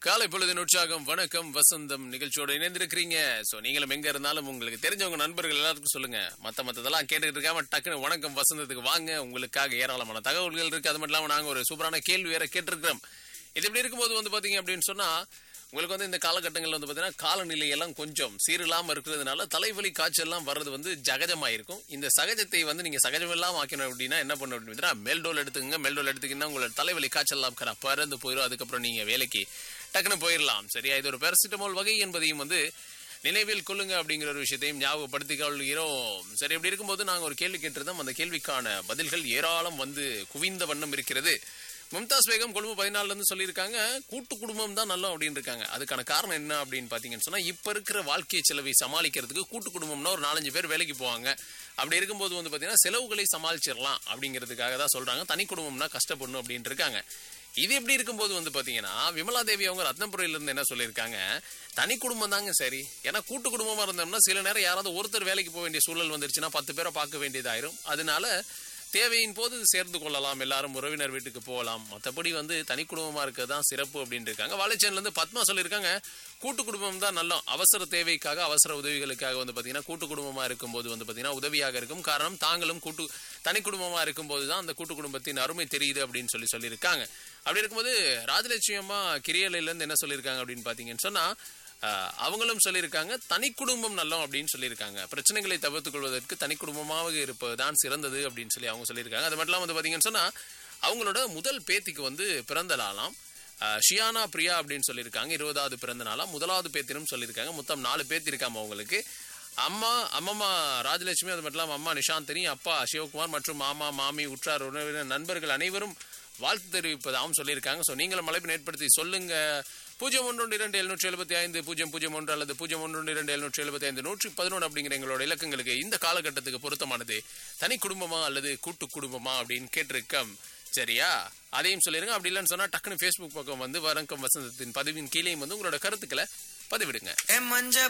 காலை பொழுதின் உற்சாகம் வணக்கம் வசந்தம் நிகழ்ச்சியோட இணைந்திருக்கிறீங்க சோ நீங்களும் எங்க இருந்தாலும் உங்களுக்கு தெரிஞ்சவங்க நண்பர்கள் எல்லாருக்கும் சொல்லுங்க மத்த மத்ததெல்லாம் கேட்டுக்கிட்டு இருக்காம டக்குன்னு வணக்கம் வசந்தத்துக்கு வாங்க உங்களுக்காக ஏராளமான தகவல்கள் இருக்கு அது மட்டும் இல்லாம நாங்க ஒரு சூப்பரான கேள்வி வேற கேட்டிருக்கிறோம் இது இப்படி இருக்கும்போது வந்து பாத்தீங்க அப்படின்னு சொன்னா உங்களுக்கு வந்து இந்த காலகட்டங்கள்ல வந்து பாத்தீங்கன்னா காலநிலை எல்லாம் கொஞ்சம் சீரில்லாம இருக்கிறதுனால தலைவலி காய்ச்சல் எல்லாம் வர்றது வந்து ஜகஜமா இருக்கும் இந்த சகஜத்தை வந்து நீங்க சகஜமெல்லாம் ஆக்கணும் அப்படின்னா என்ன பண்ணணும் அப்படின்னா மெல்டோல் எடுத்துக்கங்க மெல்டோல் எடுத்துக்கிங்கன்னா உங்களோட தலைவலி காய்ச்சல் எல்லாம் கர- பறந்து போயிடும் அதுக்கப்புறம் நீங்க வேலைக்கு டக்குன்னு போயிடலாம் சரியா இது ஒரு பேரசிட்டமால் வகை என்பதையும் வந்து நினைவில் கொள்ளுங்க அப்படிங்கிற ஒரு விஷயத்தையும் ஞாபகப்படுத்திக் கொள்கிறோம் சரி இப்படி இருக்கும்போது நாங்க ஒரு கேள்வி கேட்டிருந்தோம் அந்த கேள்விக்கான பதில்கள் ஏராளம் வந்து குவிந்த வண்ணம் இருக்கிறது மும்தாஸ் பேகம் கொழும்பு பதினாலுல இருந்து சொல்லியிருக்காங்க கூட்டு குடும்பம் தான் நல்லம் அப்படின்னு இருக்காங்க அதுக்கான காரணம் என்ன அப்படின்னு பாத்தீங்கன்னு சொன்னா இப்ப இருக்கிற வாழ்க்கை செலவை சமாளிக்கிறதுக்கு கூட்டு குடும்பம்னா ஒரு நாலஞ்சு பேர் வேலைக்கு போவாங்க அப்படி இருக்கும்போது வந்து பாத்தீங்கன்னா செலவுகளை சமாளிச்சிடலாம் அப்படிங்கிறதுக்காக தான் சொல்றாங்க தனி குடும்பம்னா கஷ்டப்படணும் அப்படின்னு இருக்காங்க இது எப்படி இருக்கும்போது வந்து பாத்தீங்கன்னா விமலா தேவி அவங்க ரத்னபுரியில இருந்து என்ன சொல்லியிருக்காங்க தனி குடும்பம் தாங்க சரி ஏன்னா கூட்டு குடும்பமா இருந்தோம்னா சில நேரம் யாராவது ஒருத்தர் வேலைக்கு போக வேண்டிய சூழல் வந்துருச்சுன்னா பத்து பேரை பார்க்க வேண்டியதாயிரும் அதனால தேவையின் போது சேர்ந்து கொள்ளலாம் எல்லாரும் உறவினர் வீட்டுக்கு போகலாம் மற்றபடி வந்து தனி குடும்பமா இருக்கிறது தான் சிறப்பு அப்படின்னு இருக்காங்க வாழைச்சேன்ல இருந்து பத்மா சொல்லியிருக்காங்க கூட்டு குடும்பம் தான் நல்ல அவசர தேவைக்காக அவசர உதவிகளுக்காக வந்து பாத்தீங்கன்னா கூட்டு குடும்பமா இருக்கும்போது வந்து பாத்தீங்கன்னா உதவியாக இருக்கும் காரணம் தாங்களும் கூட்டு தனி குடும்பமா இருக்கும்போது தான் அந்த கூட்டு குடும்பத்தின் அருமை தெரியுது அப்படின்னு சொல்லி சொல்லியிருக்காங்க அப்படி இருக்கும்போது ராஜலட்சுமி அம்மா கிரியலையில இருந்து என்ன சொல்லியிருக்காங்க அப்படின்னு பாத்தீங்கன்னு சொன்னா ஆஹ் அவங்களும் சொல்லியிருக்காங்க தனி குடும்பம் நல்லம் அப்படின்னு சொல்லியிருக்காங்க பிரச்சனைகளை தவிர்த்துக் கொள்வதற்கு தனி குடும்பமாக இருப்பதுதான் சிறந்தது அப்படின்னு சொல்லி அவங்க சொல்லியிருக்காங்க அது மட்டும் இல்லாம வந்து பாத்தீங்கன்னு சொன்னா அவங்களோட முதல் பேத்திக்கு வந்து பிறந்த நாளாம் ஆஹ் ஷியானா பிரியா அப்படின்னு சொல்லியிருக்காங்க இருபதாவது பிறந்த நாளாம் முதலாவது பேத்தினும் சொல்லியிருக்காங்க மொத்தம் நாலு பேத்தி இருக்காம அவங்களுக்கு அம்மா அம்மம்மா ராஜலட்சுமி அது மட்டும் இல்லாம அம்மா நிஷாந்தினி அப்பா சிவகுமார் மற்றும் மாமா மாமி உற்றார் உறவினர் நண்பர்கள் அனைவரும் வாழ்த்து தெரிவிப்பதாகவும் சொல்லியிருக்காங்க ஸோ நீங்களும் அழைப்பினை ஏற்படுத்தி சொல்லுங்க பூஜ்ஜியம் ஒன்று இரண்டு எழுநூற்றி எழுபத்தி ஐந்து பூஜ்ஜியம் பூஜ்ஜியம் ஒன்று அல்லது பூஜ்ஜியம் ஒன்று இரண்டு எழுநூற்றி எழுபத்தி ஐந்து நூற்றி பதினொன்று அப்படிங்கிற எங்களோட இலக்கங்களுக்கு இந்த காலகட்டத்துக்கு பொருத்தமானது தனி குடும்பமா அல்லது கூட்டு குடும்பமா அப்படின்னு கேட்டிருக்கோம் சரியா அதையும் சொல்லிருங்க அப்படி இல்லைன்னு சொன்னா டக்குன்னு ஃபேஸ்புக் பக்கம் வந்து வணக்கம் வசந்தத்தின் பதிவின் கீழேயும் வந்து உங்களோட கருத்துக்களை பதிவிடுங்க ஏ மஞ்ச